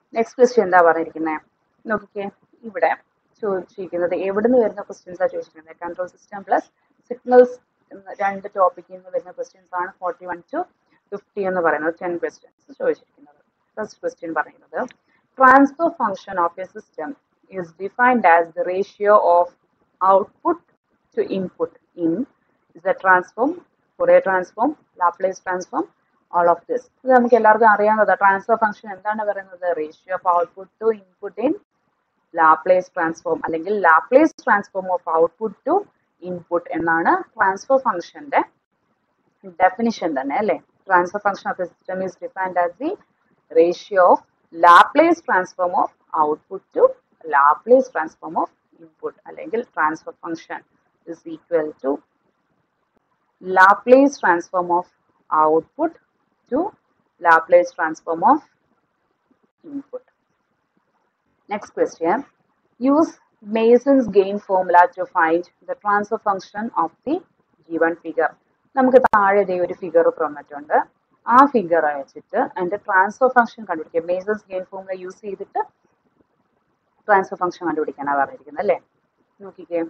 Next question എന്താ പറഞ്ഞിരിക്കുന്നത് നോക്കിക്കേ ഇവിടെ ചോദിച്ചിരിക്കുന്നത് എവിടുന്ന് വരുന്ന ക്വസ്റ്റ്യൻസ് ആ ചോദിച്ചിരിക്കുന്നത് കൺട്രോൾ സിസ്റ്റം പ്ലസ് സിഗ്നൽസ് എന്ന രണ്ട് ടോപ്പിക്കിൽ നിന്ന് വരുന്ന ക്വസ്റ്റ്യൻസ് ആണ് ഫോർട്ടി വൺ ടു ഫിഫ്റ്റി എന്ന് പറയുന്നത് ടെൻ ക്വസ്റ്റ്യൻസ് ചോദിച്ചിരിക്കുന്നത് ഫസ്റ്റ് ക്വസ്റ്റ്യൻ പറയുന്നത് transfer function of a system is defined as the ratio of output to input in is a transform, Fourier transform, Laplace transform, all of this. ഇത് നമുക്ക് എല്ലാവർക്കും അറിയാവുന്നത് transfer function എന്താണ് പറയുന്നത് ratio of output to input in Laplace transform അല്ലെങ്കിൽ Laplace transform of output to input എന്നാണ് transfer ഫംഗ്ഷന്റെ definition തന്നെ അല്ലേ transfer function of a system is defined as the ratio of Laplace transform of output to Laplace transform of input അല്ലെങ്കിൽ transfer function is equal to Laplace transform of output to Laplace transform of input Next question. Use Mason's gain formula to find the transfer function of the given figure. നമുക്ക് താഴെ ദേ ഒരു figure തന്നിട്ടുണ്ട് ആ figure വെച്ചിട്ട് അതിന്റെ transfer function കണ്ടുപിടിക്കുക Mason's gain formula use ചെയ്തിട്ട് transfer function കണ്ടുപിടിക്കാനാണ് പറഞ്ഞിരിക്കുന്നത് അല്ലേ നോക്കിക്കേ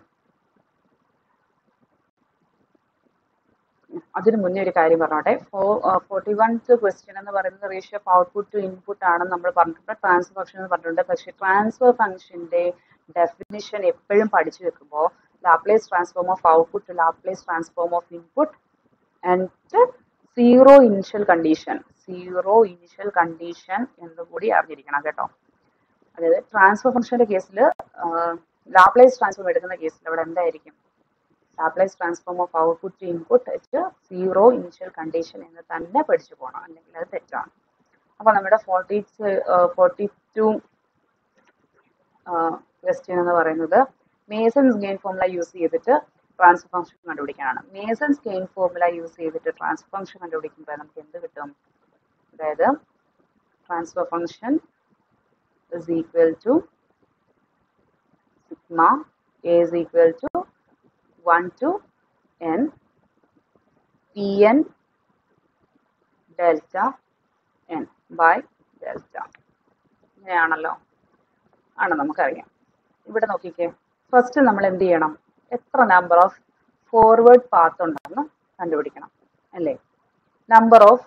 അതിന് മുന്നേ ഒരു കാര്യം പറഞ്ഞോട്ടെ ഫോർ ഫോർട്ടി വൺ ക്വസ്റ്റ്യൻ എന്ന് പറയുന്നത് ratio of output to input ആണെന്ന് നമ്മൾ പറഞ്ഞിട്ടുണ്ട് ട്രാൻസ്ഫർ ഫംഗ്ഷൻ എന്ന് പറഞ്ഞിട്ടുണ്ട് പക്ഷേ ട്രാൻസ്ഫർ ഫംഗ്ഷന്റെ ഡെഫിനിഷൻ എപ്പോഴും പഠിച്ചു വെക്കുമ്പോൾ Laplace transform of output to Laplace transform of input and zero initial condition zero initial condition എന്ന് കൂടി അറിഞ്ഞിരിക്കണം കേട്ടോ അതായത് ട്രാൻസ്ഫർ ഫംഗ്ഷന്റെ കേസിൽ ലാപ്ലേസ് ട്രാൻസ്ഫോം എടുക്കുന്ന കേസിൽ അവിടെ എന്തായിരിക്കും Laplace transform of output to input വെച്ച് സീറോ ഇനിഷ്യൽ കണ്ടീഷൻ എന്ന് തന്നെ പഠിച്ചു പോകണം അല്ലെങ്കിൽ അത് തെറ്റാണ് അപ്പോൾ നമ്മുടെ ഫോർട്ടി ഫോർട്ടി ടു ക്വസ്റ്റ്യൻ എന്ന് പറയുന്നത് മേസൺസ് ഗെയിൻ ഫോർമുല യൂസ് ചെയ്തിട്ട് ട്രാൻസ്ഫർ ഫംഗ്ഷൻ കണ്ടുപിടിക്കാനാണ് മേസൺസ് ഗെയിൻ ഫോർമുല യൂസ് ചെയ്തിട്ട് ട്രാൻസ്ഫർ ഫംഗ്ഷൻ കണ്ടുപിടിക്കുമ്പോൾ നമുക്ക് എന്ത് കിട്ടും അതായത് transfer function is equal to sigma A is equal to 1 to n pn delta n by delta ഇങ്ങനെയാണല്ലോ ആണ് നമുക്കറിയാം ഇവിടെ നോക്കിക്കേ ഫസ്റ്റ് നമ്മൾ എന്ത് ചെയ്യണം എത്ര നമ്പർ ഓഫ് ഫോർവേഡ് പാത്ത് ഉണ്ടെന്ന് കണ്ടുപിടിക്കണം അല്ലേ number of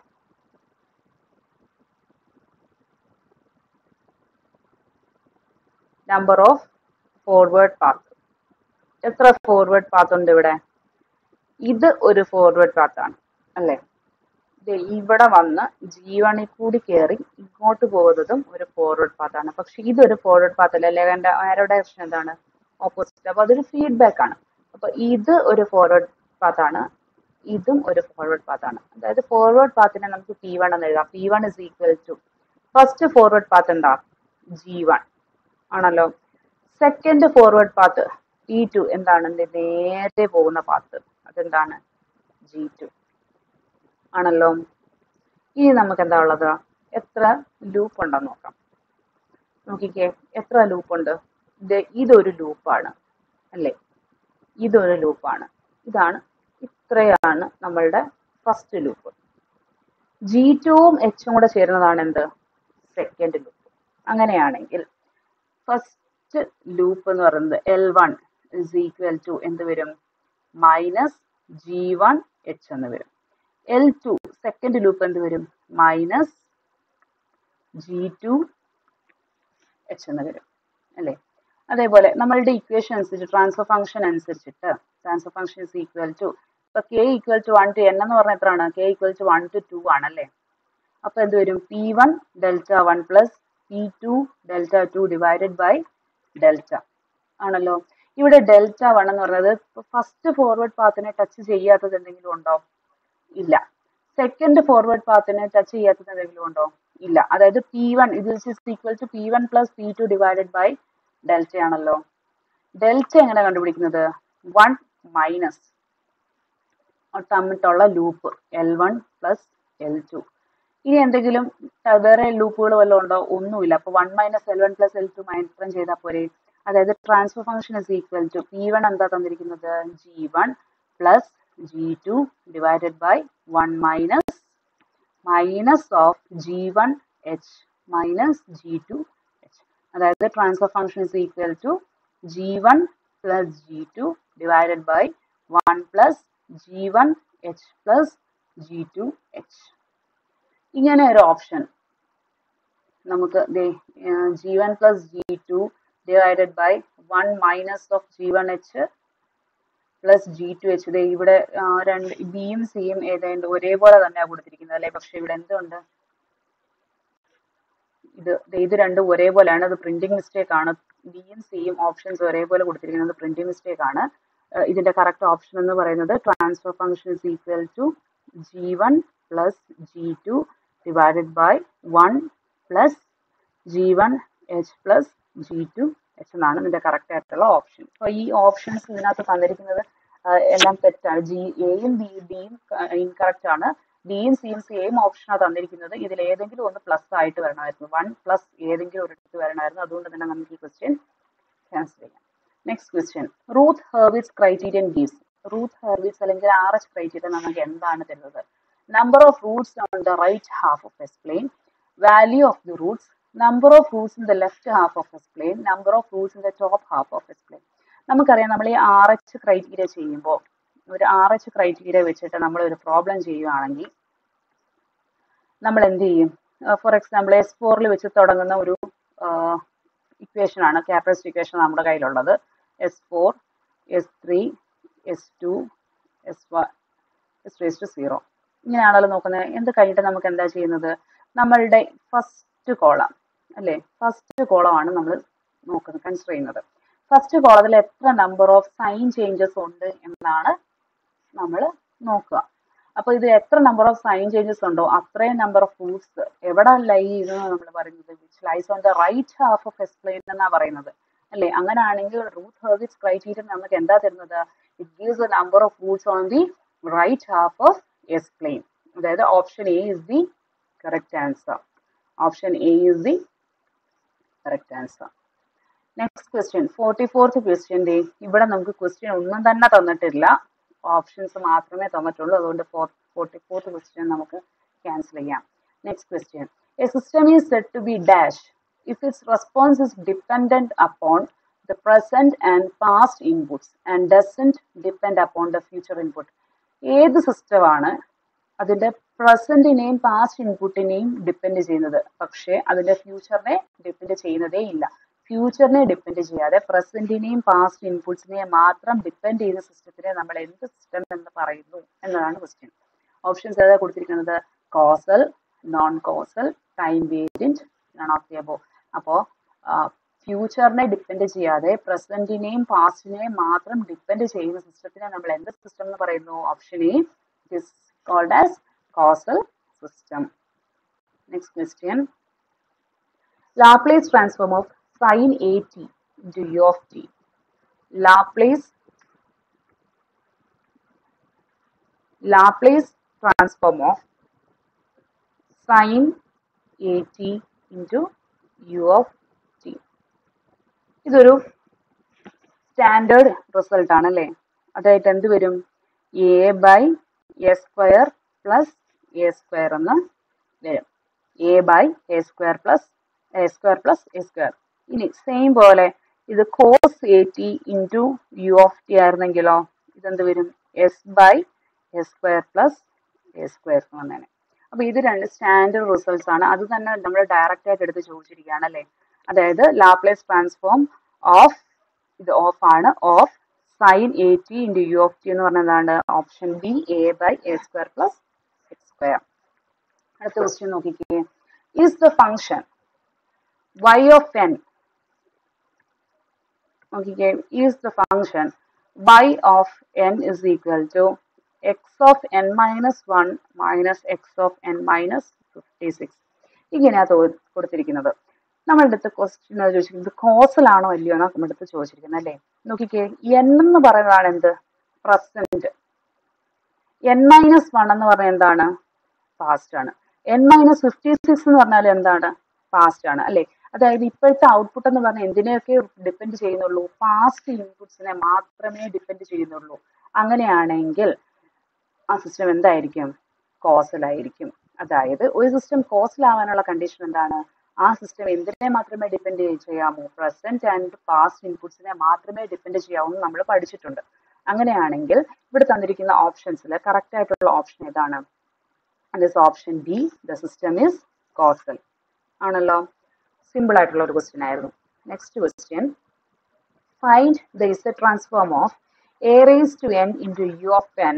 number of forward path എത്ര ഫോർവേഡ് പാത്ത് ഉണ്ട് ഇവിടെ ഇത് ഒരു ഫോർവേഡ് പാത്താണ് അല്ലേ ദേ ഇവിടെ വന്ന് ജീവണിൽ കൂടി കയറി ഇങ്ങോട്ട് പോകുന്നതും ഒരു ഫോർവേഡ് പാത്താണ് പക്ഷെ ഇതൊരു ഫോർവേഡ് പാത്ത് അല്ല അല്ലെ എൻ്റെ ആരോ ഡയറക്ഷൻ എന്താണ് ഓപ്പോസിറ്റ് അപ്പൊ അതൊരു ഫീഡ്ബാക്ക് ആണ് അപ്പൊ ഇത് ഒരു ഫോർവേഡ് പാത്താണ് ഇതും ഒരു ഫോർവേഡ് പാത്താണ് അതായത് ഫോർവേഡ് പാത്തിനെ നമുക്ക് പി വൺ എന്ന് എഴുതാം P one is equal to first forward path എന്താ ജി വൺ ആണല്ലോ second forward path T two എന്താണ് ഇത് നേരെ പോകുന്ന പാത്ത് അതെന്താണ് ജി ടു ആണല്ലോ ഇനി നമുക്ക് എന്താ ഉള്ളത് എത്ര ലൂപ്പ് ഉണ്ടെന്ന് നോക്കാം നോക്കിക്കേ എത്ര ലൂപ്പ് ഉണ്ട് ഇത് ഇതൊരു ലൂപ്പാണ് അല്ലേ ഇതൊരു ലൂപ്പാണ് ഇതാണ് ഇത്രയാണ് നമ്മളുടെ ഫസ്റ്റ് ലൂപ്പ് ജി ടുവും എച്ചും കൂടെ ചേരുന്നതാണ് എന്ത് സെക്കൻഡ് ലൂപ്പ് അങ്ങനെയാണെങ്കിൽ ഫസ്റ്റ് ലൂപ്പ് എന്ന് പറയുന്നത് L one is equal to എന്ത് വരും മൈനസ് ജി വൺ എച്ച് എന്ന് വരും എൽ ടു സെക്കൻഡ് ലൂപ്പ് എന്ത് വരും മൈനസ് ജി ടു എച്ച് എന്ന് വരും അല്ലേ അതേപോലെ നമ്മളുടെ ഇക്വേഷൻ അനുസരിച്ച് ട്രാൻസ്ഫർ ഫംഗ്ഷൻ അനുസരിച്ചിട്ട് transfer function is equal to ഇപ്പൊ K equal to one to N എന്ന് പറഞ്ഞാൽ എത്രയാണ് K equal to one to two ആണല്ലേ അപ്പൊ എന്ത് വരും P one delta one plus P two delta two divided by delta ആണല്ലോ ഇവിടെ ഡെൽറ്റ വൺ എന്ന് പറയുന്നത് ഫസ്റ്റ് ഫോർവേഡ് പാത്തിനെ ടച്ച് ചെയ്യാത്തത് എന്തെങ്കിലും ഉണ്ടോ ഇല്ല സെക്കൻഡ് ഫോർവേഡ് പാത്തിനെ ടച്ച് ചെയ്യാത്തത് എന്തെങ്കിലും ഉണ്ടോ ഇല്ല അതായത് പി വൺ ഇത് equal to P one plus P two divided by delta ആണല്ലോ ഡെൽറ്റ എങ്ങനെ കണ്ടുപിടിക്കുന്നത് വൺ മൈനസ് തമ്മിട്ടുള്ള loop L one plus L two ഇനി എന്തെങ്കിലും വേറെ ലൂപ്പുകൾ വല്ലതും ഉണ്ടോ ഒന്നുമില്ല അപ്പൊ one minus L one plus L two minus ചെയ്താൽ പോരെ അതായത് transfer function is equal to P one എന്താ തന്നിരിക്കുന്നത് G one plus G two divided by one minus minus of G one H minus G two H അതായത് transfer function is equal to G one plus G two divided by one plus G one H plus G two H ഇങ്ങനെ ഒരു option നമുക്ക് G one plus G two divided by one minus of G one H plus G two H ദേ ഇവിടെ ആ, രണ്ട് ബിയും സിയും ഏതാണ്ട് ഒരേപോലെ തന്നെയാണ് കൊടുത്തിരിക്കുന്നത് അല്ലെ പക്ഷെ ഇവിടെ എന്തുണ്ട് ഇത് ദേ ഇത് രണ്ടും ഒരേപോലെയാണ് അത് പ്രിന്റിംഗ് മിസ്റ്റേക്ക് ആണ് ബിയും സിയും ഓപ്ഷൻസ് ഒരേപോലെ കൊടുത്തിരിക്കുന്നത് പ്രിന്റിംഗ് മിസ്റ്റേക്ക് ആണ് ഏഹ് ഇതിന്റെ കറക്റ്റ് ഓപ്ഷൻ എന്ന് പറയുന്നത് transfer function is equal to G one plus G two divided by one plus G one H plus G two H എന്നാണ് ഇതിന്റെ കറക്റ്റ് ആയിട്ടുള്ള ഓപ്ഷൻ അപ്പോൾ ഈ ഓപ്ഷൻസ് ഇതിനകത്ത് തന്നിരിക്കുന്നത് ആ, എല്ലാം തെറ്റാണ് ജി എയും ബി ഡിയും ഇൻകറക്റ്റ് ആണ് ബിയും സിയും സെയിം ഓപ്ഷനാണ് തന്നിരിക്കുന്നത് ഇതിൽ ഏതെങ്കിലും ഒന്ന് പ്ലസ് ആയിട്ട് വരണമായിരുന്നു വൺ പ്ലസ് ഏതെങ്കിലും ഒരിടത്ത് വരണമായിരുന്നു അതുകൊണ്ട് തന്നെ നമുക്ക് ഈ ക്വസ്റ്റ്യൻ ക്യാൻസൽ ചെയ്യാം next question Routh Hurwitz criterion gives Routh Hurwitz അല്ലെങ്കിൽ ആർ എച്ച് ക്രൈറ്റീരിയൻ നമുക്ക് എന്താണ് തരുന്നത് number of roots on the right half of S plane value of the roots number of roots in the left half of S plane number of roots in the top half of S plane നമുക്കറിയാം നമ്മൾ ഈ R H criteria ചെയ്യുമ്പോൾ ഒരു R H criteria വെച്ചിട്ട് നമ്മൾ ഒരു problem ചെയ്യുകയാണെങ്കിൽ നമ്മൾ എന്ത് ചെയ്യും ഫോർ എക്സാമ്പിൾ എസ് ഫോറിൽ വെച്ച് തുടങ്ങുന്ന ഒരു ഇക്വേഷൻ ആണ് ക്യാപ്റ്റസ്റ്റ് ഇക്വേഷൻ നമ്മുടെ കയ്യിലുള്ളത് S four S three S two S one S raise to zero ഇങ്ങനെയാണല്ലോ നോക്കുന്നത് എന്ത് കഴിഞ്ഞിട്ട് നമുക്ക് എന്താ ചെയ്യുന്നത് നമ്മളുടെ ഫസ്റ്റ് കോളം അല്ലേ ഫസ്റ്റ് കോളമാണ് നമ്മൾ നോക്കുന്നത് കൺസിഡർ ചെയ്യുന്നത് ഫസ്റ്റ് കോളത്തിൽ എത്ര നമ്പർ ഓഫ് സൈൻ ചേഞ്ചസ് ഉണ്ട് എന്നാണ് നമ്മൾ നോക്കുക അപ്പൊ ഇത് എത്ര നമ്പർ ഓഫ് സൈൻ ചേഞ്ചസ് ഉണ്ടോ അത്രയും നമ്പർ ഓഫ് റൂട്ട്സ് എവിടെ ലൈ ചെയ്യുന്നു നമ്മൾ പറയുന്നത് which lies on the right half of S plane എന്നാ പറയുന്നത് അല്ലേ അങ്ങനെയാണെങ്കിൽ റൂട്ട് ഹെർവിറ്റ്സ് ക്രൈറ്റീരിയൻ നമുക്ക് എന്താ തരുന്നത് it gives a number of roots on the right half of S plane അതായത് option A is the correct answer option A is the correct answer next question forty fourth question ഇവിടെ നമുക്ക് question ഒന്നും തന്നെ തന്നിട്ടില്ല options മാത്രമേ തന്നിട്ടുള്ളൂ അതുകൊണ്ട് forty fourth question നമുക്ക് ക്യാൻസൽ ചെയ്യാം next question a system is set to be dash if its response is dependent upon the present and past inputs and doesn't depend upon the future input ഏത് സിസ്റ്റമാണ് അതിന്റെ പ്രസന്റിനെയും past ഇൻപുട്ടിനെയും depend ചെയ്യുന്നത് പക്ഷേ അതിന്റെ ഫ്യൂച്ചറിനെ depend ചെയ്യുന്നതേ ഇല്ല ഫ്യൂച്ചറിനെ depend ചെയ്യാതെ പ്രസന്റിനെയും past ഇൻപുട്സിനെയും മാത്രം depend ചെയ്യുന്ന സിസ്റ്റത്തിനെ നമ്മൾ എന്ത് സിസ്റ്റം എന്ന് പറയുന്നു എന്നതാണ് ക്വസ്റ്റ്യൻ ഓപ്ഷൻസ് ഏതാ കൊടുത്തിരിക്കുന്നത് causal non causal time variant none of the above അപ്പോൾ ഫ്യൂച്ചറിനെ ഡിപ്പെൻഡ് ചെയ്യാതെ പ്രസന്റിനെയും പാസ്റ്റിനെയും മാത്രം ഡിപ്പെൻഡ് ചെയ്യുന്ന സിസ്റ്റത്തിനെ നമ്മൾ എന്ത് സിസ്റ്റം എന്ന് പറയുന്നു option A is called as causal system next question Laplace transform of sin at into u of t. Laplace Laplace transform of sin at into u of t. ഇതൊരു standard result ആണ് അല്ലേ അതായത് എന്ത് വരും A by A square plus A square എന്ന് വരും A by A square plus A square plus A square ഇനി same പോലെ ഇത് cos A T into U of T ആയിരുന്നെങ്കിലോ ഇതെന്ത് വരും S by A square plus A square എന്ന് വന്നേനെ അപ്പൊ ഇത് രണ്ട് സ്റ്റാൻഡേർഡ് റിസൾട്ട്സ് ആണ് അത് തന്നെ നമ്മൾ ഡയറക്റ്റ് ആയിട്ട് എടുത്ത് ചോദിച്ചിരിക്കുകയാണ് അല്ലേ അതായത് ലാപ്ലേസ് ട്രാൻസ്ഫോം ഓഫ് ഇത് ഓഫ് ആണ് of sine A T into U of T എന്ന് പറഞ്ഞതാണ് option B A by A square plus X square അടുത്ത ക്വസ്റ്റ്യൻ നോക്കിക്കേ is the function y of n okay is the function y of n is equal to x of n minus 1 minus x of n minus 56 ഇങ്ങനെയാ തോ- കൊടുത്തിരിക്കുന്നത് നമ്മുടെ അടുത്ത് question ചോദിച്ചിരിക്കുന്നത് causal ആണോ അല്ലയോ എന്നാ നമ്മുടെ അടുത്ത് ചോദിച്ചിരിക്കുന്നത് അല്ലേ നോക്കിക്കേ n എന്ന് പറയുന്നതാണ് എന്ത് പ്രസന്റ് എൻ മൈനസ് വൺ എന്ന് പറഞ്ഞാൽ എന്താണ് പാസ്റ്റ് ആണ് എൻ മൈനസ് ഫിഫ്റ്റി സിക്സ് എന്ന് പറഞ്ഞാൽ എന്താണ് പാസ്റ്റ് ആണ് അല്ലെ അതായത് ഇപ്പോഴത്തെ ഔട്ട്പുട്ട് എന്ന് പറഞ്ഞാൽ എന്തിനെയൊക്കെ ഡിപ്പെൻഡ് ചെയ്യുന്നുള്ളൂ പാസ്റ്റ് ഇൻപുട്സിനെ മാത്രമേ ഡിപ്പെൻഡ് ചെയ്യുന്നുള്ളൂ അങ്ങനെയാണെങ്കിൽ ആ സിസ്റ്റം എന്തായിരിക്കും കോസൽ ആയിരിക്കും അതായത് ഒരു സിസ്റ്റം കോസൽ ആവാനുള്ള കണ്ടീഷൻ എന്താണ് ആ സിസ്റ്റം എന്തിനെ മാത്രമേ ഡിപ്പെൻഡ് ചെയ്യാമോ പ്രസന്റ് ആൻഡ് പാസ്റ്റ് ഇൻപുട്സിനെ മാത്രമേ ഡിപ്പെൻഡ് ചെയ്യാവൂ എന്ന് നമ്മൾ പഠിച്ചിട്ടുണ്ട് അങ്ങനെയാണെങ്കിൽ ഇവിടെ തന്നിരിക്കുന്ന ഓപ്ഷൻസിൽ കറക്റ്റ് ആയിട്ടുള്ള ഓപ്ഷൻ ഏതാണ് this option B the system is causal ആണല്ലോ സിമ്പിൾ ആയിട്ടുള്ള ഒരു ക്വസ്റ്റ്യൻ ആയിരുന്നു next question find the Z transform of A raise to N into U of N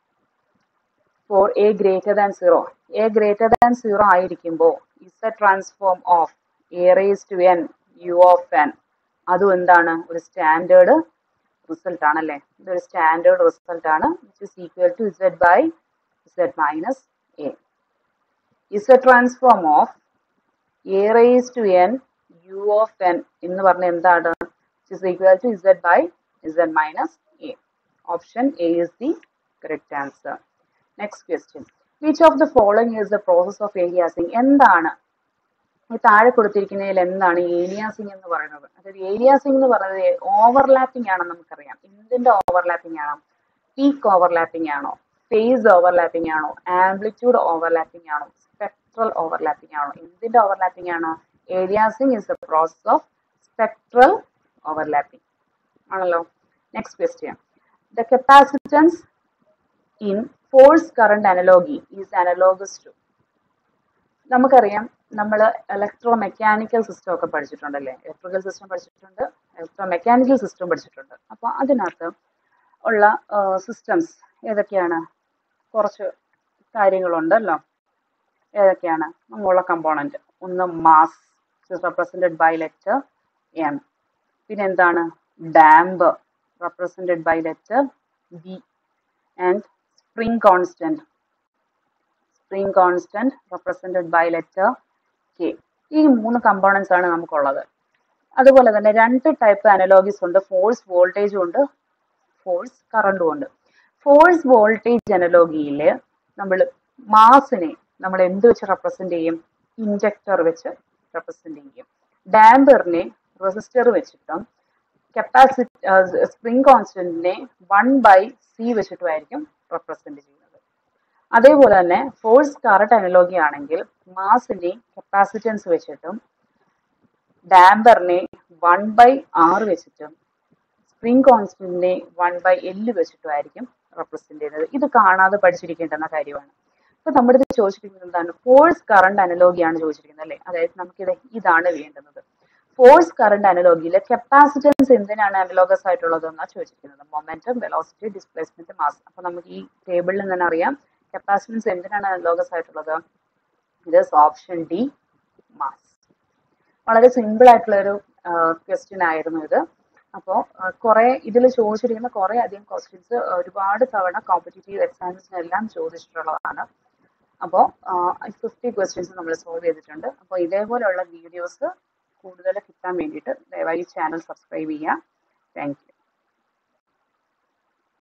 for A greater than zero A greater than zero ആയിരിക്കുമ്പോൾ Z transform of A raise to N U of N അതും എന്താണ് ഒരു standard result ആണല്ലേ ഇതൊരു standard result ആണ് which is equal to Z by Z minus A Z transform of A raise to N U of N എന്ന് പറഞ്ഞ എന്താണ് is equal to Z by Z minus A option A is the correct answer next question which of the following is the process of aliasing എന്താണ് ഈ താഴെ കൊടുത്തിരിക്കുന്നതിൽ എന്താണ് aliasing എന്ന് പറയുന്നത് അതായത് ഏലിയാസിങ് എന്ന് പറയുന്നത് ഓവർലാപ്പിംഗ് ആണെന്ന് നമുക്കറിയാം എന്തിന്റെ ഓവർലാപ്പിംഗ് ആണോ പീക്ക് ഓവർലാപ്പിംഗ് ആണോ ഫേസ് ഓവർലാപ്പിംഗ് ആണോ ആംപ്ലിറ്റ്യൂഡ് ഓവർലാപ്പിംഗ് ആണോ സ്പെക്ട്രൽ ഓവർലാപ്പിംഗ് ആണോ എന്തിന്റെ ഓവർലാപ്പിംഗ് ആണോ aliasing is the process of spectral overlapping ആണല്ലോ next question the capacitance in force current analogy is analogous to നമുക്കറിയാം നമ്മൾ ഇലക്ട്രോ മെക്കാനിക്കൽ സിസ്റ്റം ഒക്കെ പഠിച്ചിട്ടുണ്ടല്ലേ ഇലക്ട്രിക്കൽ സിസ്റ്റം പഠിച്ചിട്ടുണ്ട് ഇലക്ട്രോ മെക്കാനിക്കൽ സിസ്റ്റം പഠിച്ചിട്ടുണ്ട് അപ്പോൾ അതിനകത്ത് ഉള്ള സിസ്റ്റംസ് ഏതൊക്കെയാണ് കുറച്ച് കാര്യങ്ങളുണ്ടല്ലോ ഏതൊക്കെയാണ് നമ്മളുള്ള കമ്പോണന്റ് ഒന്ന് mass represented by letter M പിന്നെ എന്താണ് damp represented by letter B and spring constant spring constant represented by letter K ഈ മൂന്ന് കമ്പോണൻസ് ആണ് നമുക്കുള്ളത് അതുപോലെ തന്നെ രണ്ട് ടൈപ്പ് അനലോഗീസ് ഉണ്ട് ഫോഴ്സ് വോൾട്ടേജും ഉണ്ട് ഫോഴ്സ് കറണ്ടും ഉണ്ട് ഫോഴ്സ് വോൾട്ടേജ് അനലോഗിയിൽ നമ്മൾ മാസിനെ നമ്മൾ എന്ത് വെച്ച് റെപ്രസെന്റ് ചെയ്യും ഇൻജക്ടർ വെച്ച് റെപ്രസെന്റ് ചെയ്യും ഡാമ്പറിനെ റെസിസ്റ്റർ വെച്ചിട്ടും കപ്പാസിറ്റി സ്പ്രിംഗ് കോൺസ്റ്റന്റിനെ വൺ ബൈ സി വെച്ചിട്ടുമായിരിക്കും റെപ്രസെന്റ് ചെയ്യുന്നത് അതേപോലെ തന്നെ ഫോഴ്സ് കറണ്ട് അനലോഗി ആണെങ്കിൽ മാസിനെ കപ്പാസിറ്റൻസ് വെച്ചിട്ടും ഡാമ്പറിനെ വൺ ബൈ ആർ വെച്ചിട്ടും സ്പ്രിംഗ് കോൺസ്റ്റന്റിനെ വൺ ബൈ എല് വെച്ചിട്ടുമായിരിക്കും റെപ്രസെന്റ് ചെയ്യുന്നത് ഇത് കാണാതെ പഠിച്ചിരിക്കേണ്ടുന്ന കാര്യമാണ് ഇപ്പൊ നമ്മുടെ ഇത് ചോദിച്ചിരിക്കുന്നത് എന്താണ് ഫോഴ്സ് കറണ്ട് അനലോഗിയാണ് ചോദിച്ചിരിക്കുന്നത് അല്ലെ അതായത് നമുക്കിത് ഇതാണ് വേണ്ടുന്നത് ഫോഴ്സ് കറണ്ട് അനലോഗിയിലെ കപ്പാസിറ്റൻസ് എന്തിനാണ് അനലോഗസ് ആയിട്ടുള്ളത് എന്നാണ് ചോദിച്ചിരിക്കുന്നത് മൊമെന്റം വെലോസിറ്റി ഡിസ്പ്ലേസ്മെന്റ് മാസ് അപ്പൊ നമുക്ക് ഈ ടേബിളിൽ നിന്ന് തന്നെ അറിയാം കപ്പാസിറ്റൻസ് എന്തിനാണ് അനലോഗസ് ആയിട്ടുള്ളത് ഇത് ഓപ്ഷൻ ഡി മാസ് വളരെ സിമ്പിൾ ആയിട്ടുള്ള ഒരു ക്വസ്റ്റ്യൻ ആയിരുന്നു ഇത് അപ്പോൾ കുറെ ഇതിൽ ചോദിച്ചിരിക്കുന്ന കുറെ അധികം ക്വസ്റ്റ്യൻസ് ഒരുപാട് തവണ കോമ്പറ്റേറ്റീവ് എക്സാംസിനെല്ലാം ചോദിച്ചിട്ടുള്ളതാണ് അപ്പോൾ ഫിഫ്റ്റി ക്വസ്റ്റ്യൻസ് നമ്മൾ സോൾവ് ചെയ്തിട്ടുണ്ട് അപ്പോൾ ഇതേപോലെയുള്ള വീഡിയോസ് കൂടുതൽ കിട്ടാൻ വേണ്ടിയിട്ട് ദയവായി ചാനൽ സബ്സ്ക്രൈബ് ചെയ്യുക താങ്ക്